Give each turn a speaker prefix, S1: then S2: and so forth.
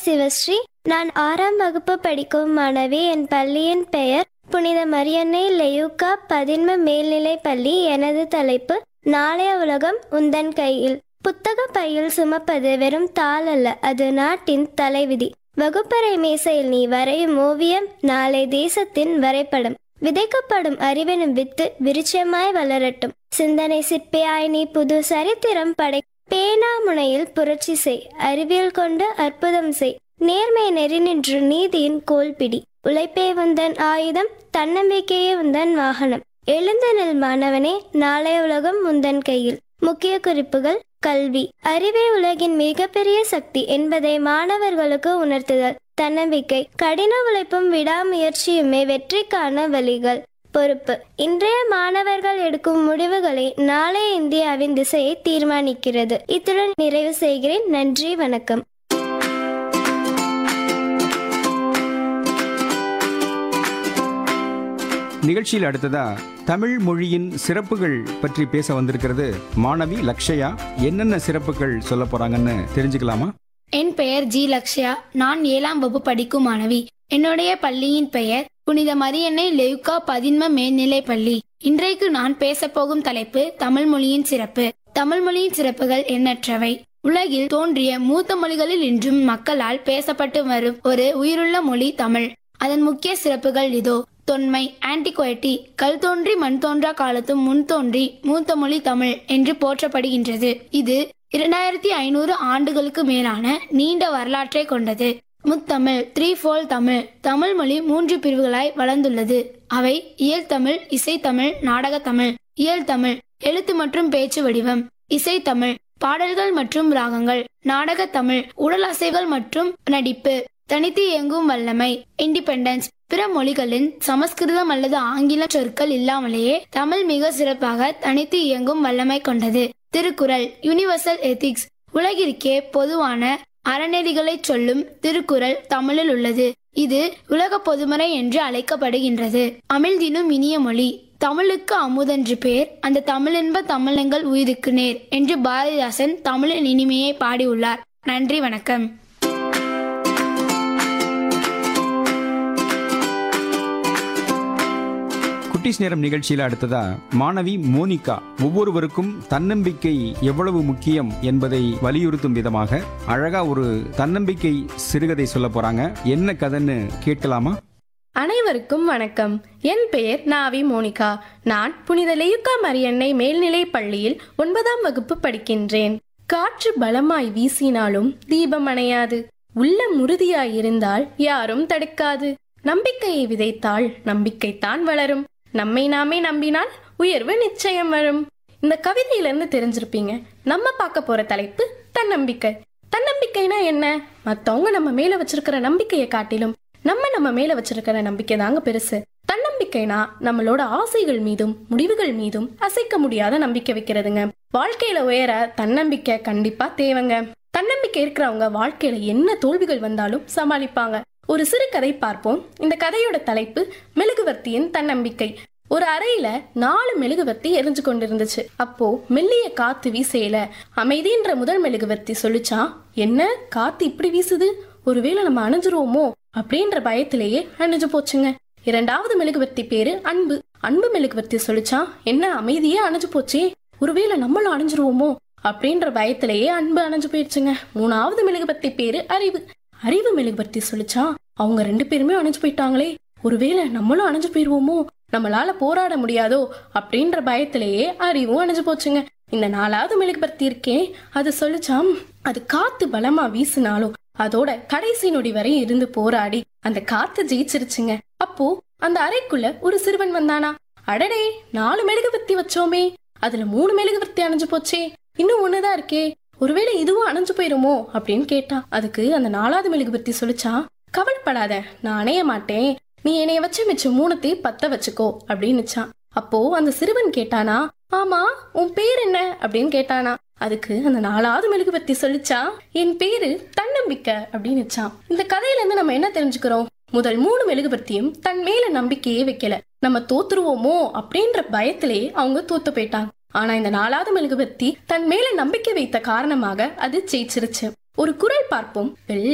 S1: சிவஸ்ரீ நான் ஆறாம் வகுப்பு படிக்கும் மாணவி என் பள்ளியின் பெயர் புனித மரியன்னை லெயுக்கா பதின்ம மேல்நிலைப் பள்ளி எனது தலைப்பு நாளைய உலகம் உந்தன் கையில் புத்தக பையில் சுமப்பது வெறும் தாள் அல்ல அது நாட்டின் தலைவிதி வகுப்பறை மேசையில் நீ வரையும் ஓவியம் நாளை தேசத்தின் வரைபடம் விதைக்கப்படும் அறிவெனும் வித்து விருட்சமாய் வளரட்டும் சிந்தனை சிற்பியாய் நீ புது சரித்திரம் படை பேனா முனையில் புரட்சி செய் அறிவியல் கொண்டு அற்புதம் செய் நேர்மை நெறி நின்று நீதியின் கோல்பிடி உழைப்பே உந்தன் ஆயுதம் தன்னம்பிக்கையே உந்தன் வாகனம் எழுந்த நெல் மாணவனே நாளைய உலகம் உந்தன் கையில் முக்கிய குறிப்புகள் கல்வி அறிவே உலகின் மிகப்பெரிய சக்தி என்பதை மாணவர்களுக்கு உணர்த்துதல் தன்னம்பிக்கை கடின உழைப்பும் விடாமுயற்சியுமே வெற்றிக்கான வழிகள் பொறுப்பு இன்றைய மாணவர்கள் எடுக்கும் முடிவுகளை நாளைய இந்தியாவின் திசையை தீர்மானிக்கிறது இத்துடன் நிறைவு செய்கிறேன் நன்றி வணக்கம்
S2: நிகழ்ச்சியில் அடுத்ததா தமிழ் மொழியின் சிறப்புகள் பற்றி பேச வந்திருக்கிறது மாணவி லக்ஷயா என்னென்ன சிறப்புகள் சொல்ல போறாங்கன்னு தெரிஞ்சுக்கலாமா
S3: என் பெயர் ஜி லக்ஷ்யா நான் ஏழாம் வகுப்பு படிக்கும் மாணவி என்னுடைய பள்ளியின் பெயர் புனித மரியன்னை லெயுக்கா பதின்ம மேல்நிலைப் பள்ளி இன்றைக்கு நான் பேசப்போகும் தலைப்பு தமிழ் மொழியின் சிறப்பு தமிழ் மொழியின் சிறப்புகள் எண்ணற்றவை உலகில் தோன்றிய மூத்த மொழிகளில் இன்றும் மக்களால் பேசப்பட்டு வரும் ஒரு உயிருள்ள மொழி தமிழ் அதன் முக்கிய சிறப்புகள் இதோ தொன்மை ஆன்டிகுவைட்டி கல் தோன்றி மண் தோன்றா காலத்தும் முன் தோன்றி மூத்த மொழி தமிழ் என்று போற்றப்படுகின்றது இது இரண்டாயிரத்தி ஐநூறு ஆண்டுகளுக்கு மேலான நீண்ட வரலாற்றை கொண்டது முத்தமிழ் த்ரீ ஃபோல் தமிழ் தமிழ் மொழி மூன்று பிரிவுகளாய் வளர்ந்துள்ளது அவை இயல்தமிழ் இசைத்தமிழ் நாடகத்தமிழ் இயல்தமிழ் எழுத்து மற்றும் பேச்சு வடிவம் இசைத்தமிழ் பாடல்கள் மற்றும் ராகங்கள் நாடகத்தமிழ் உடல் அசைகள் மற்றும் நடிப்பு தனித்து இயங்கும் வல்லமை இண்டிபெண்டன்ஸ் பிற மொழிகளின் சமஸ்கிருதம் அல்லது ஆங்கில சொற்கள் இல்லாமலேயே தமிழ் மிக சிறப்பாக தனித்து இயங்கும் வல்லமை கொண்டது திருக்குறள் யுனிவர்சல் எத்திக்ஸ் உலகிற்கே பொதுவான அறநெறிகளை சொல்லும் திருக்குறள் தமிழில் உள்ளது இது உலக பொதுமறை என்று அழைக்கப்படுகின்றது அமிழ்தினும் இனிய மொழி தமிழுக்கு அமுதென்று பேர் அந்த தமிழென்ப தமிழங்கள் உயிருக்கு நேர் என்று பாரதிதாசன் தமிழின் இனிமையை பாடியுள்ளார் நன்றி வணக்கம்
S2: குட்டிஸ் நேரம் நிகழ்ச்சியில் அடுத்ததா மாணவி மோனிகா ஒவ்வொருவருக்கும் தன்னம்பிக்கை எவ்வளவு முக்கியம் என்பதை வலியுறுத்தும் விதமாக அழகா ஒரு தன்னம்பிக்கை சிறுகதை சொல்ல போறாங்க என்ன கதைன்னு கேட்கலாமா
S4: அனைவருக்கும் வணக்கம் என் பெயர் நாவி மோனிகா நான் புனித லெயுக்கா மரியன்னை மேல்நிலைப் பள்ளியில் ஒன்பதாம் வகுப்பு படிக்கின்றேன் காற்று பலமாய் வீசினாலும் தீபம் அணையாது உள்ளம் உறுதியாய் இருந்தால் யாரும் தடுக்காது நம்பிக்கையை விதைத்தால் நம்பிக்கைத்தான் வளரும் நம்மை நாமே நம்பினால் உயர்வு நிச்சயம் வரும் இந்த கவிதையிலிருந்து தெரிஞ்சிருப்பீங்க நம்ம பார்க்க போற தலைப்பு தன்னம்பிக்கை தன்னம்பிக்கைனா என்ன மத்தவங்க நம்ம மேல வச்சிருக்கிற நம்பிக்கையை காட்டிலும் நம்ம நம்ம மேல வச்சிருக்கிற நம்பிக்கை தாங்க பெருசு தன்னம்பிக்கைனா நம்மளோட ஆசைகள் மீதும் முடிவுகள் மீதும் அசைக்க முடியாத நம்பிக்கை வைக்கிறதுங்க வாழ்க்கையில உயர தன்னம்பிக்கை கண்டிப்பா தேவைங்க தன்னம்பிக்கை இருக்கிறவங்க வாழ்க்கையில என்ன தோல்விகள் வந்தாலும் சமாளிப்பாங்க ஒரு சிறு கதை பார்ப்போம் இந்த கதையோட தலைப்பு மெழுகுவர்த்தியின் தன்னம்பிக்கை ஒரு அறையில நாலு மெழுகுவர்த்தி எரிஞ்சு கொண்டிருந்துச்சு அப்போ மெல்லிய காத்து வீசையில அமைதின்ற முதல் மெழுகுவர்த்தி சொல்லிச்சான் என்ன காத்து இப்படி வீசுது ஒருவேளை நம்ம அணைஞ்சிருவோமோ அப்படின்ற பயத்திலேயே அணைஞ்சு போச்சுங்க இரண்டாவது மெழுகுவர்த்தி பேரு அன்பு அன்பு மெழுகுவர்த்தி சொல்லிச்சான் என்ன அமைதியே அணைஞ்சு போச்சே ஒருவேளை நம்மளும் அணைஞ்சிருவோமோ அப்படின்ற பயத்திலேயே அன்பு அணைஞ்சு போயிடுச்சுங்க மூணாவது மெழுகுவர்த்தி பேரு அறிவு அறிவு மெழுகுவர்த்தி சொல்லிச்சான் அவங்க ரெண்டு பேருமே அணைஞ்சு போயிட்டாங்களே ஒருவேளை நம்மளும் அணைஞ்சு போயிருவோமோ நம்மளால போராட முடியாதோ அப்படின்ற பயத்திலேயே அறிவும் அணைஞ்சு போச்சுங்க இந்த நாலாவது மெழுகுபர்த்தி இருக்கே அது சொல்லிச்சாம் அது காத்து பலமா வீசினாலும் அதோட கடைசி நொடி வரை இருந்து போராடி அந்த காத்து ஜெயிச்சிருச்சுங்க அப்போ அந்த அறைக்குள்ள ஒரு சிறுவன் வந்தானா அடடே நாலு மெழுகுவர்த்தி வச்சோமே அதுல மூணு மெழுகுவர்த்தி அணைஞ்சு போச்சே இன்னும் ஒண்ணுதான் இருக்கே ஒருவேளை இதுவும் அணைஞ்சு போயிருமோ அப்படின்னு கேட்டான் அதுக்கு அந்த நாலாவது மெழுகுவர்த்தி சொல்லிச்சான் கவலைப்படாத நான் அணைய மாட்டேன் நீ என்னைய வச்சு மிச்சம் மூணுத்தையும் பத்த வச்சுக்கோ அப்படின்னுச்சான் அப்போ அந்த சிறுவன் கேட்டானா ஆமா உன் பேர் என்ன அப்படின்னு கேட்டானா அதுக்கு அந்த நாலாவது மெழுகுவர்த்தி சொல்லிச்சா என் பேரு தன்னம்பிக்கை அப்படின்னுச்சான் இந்த கதையில இருந்து நம்ம என்ன தெரிஞ்சுக்கிறோம் முதல் மூணு மெழுகுவர்த்தியும் தன் மேல நம்பிக்கையே வைக்கல நம்ம தோத்துருவோமோ அப்படின்ற பயத்திலே அவங்க தோத்து போயிட்டாங்க ஆனா இந்த நாலாவது மெழுகுவர்த்தி தன் மேல நம்பிக்கை வைத்த காரணமாக அது ஜெயிச்சிருச்சு ஒரு குரல் பார்ப்போம் வெள்ளை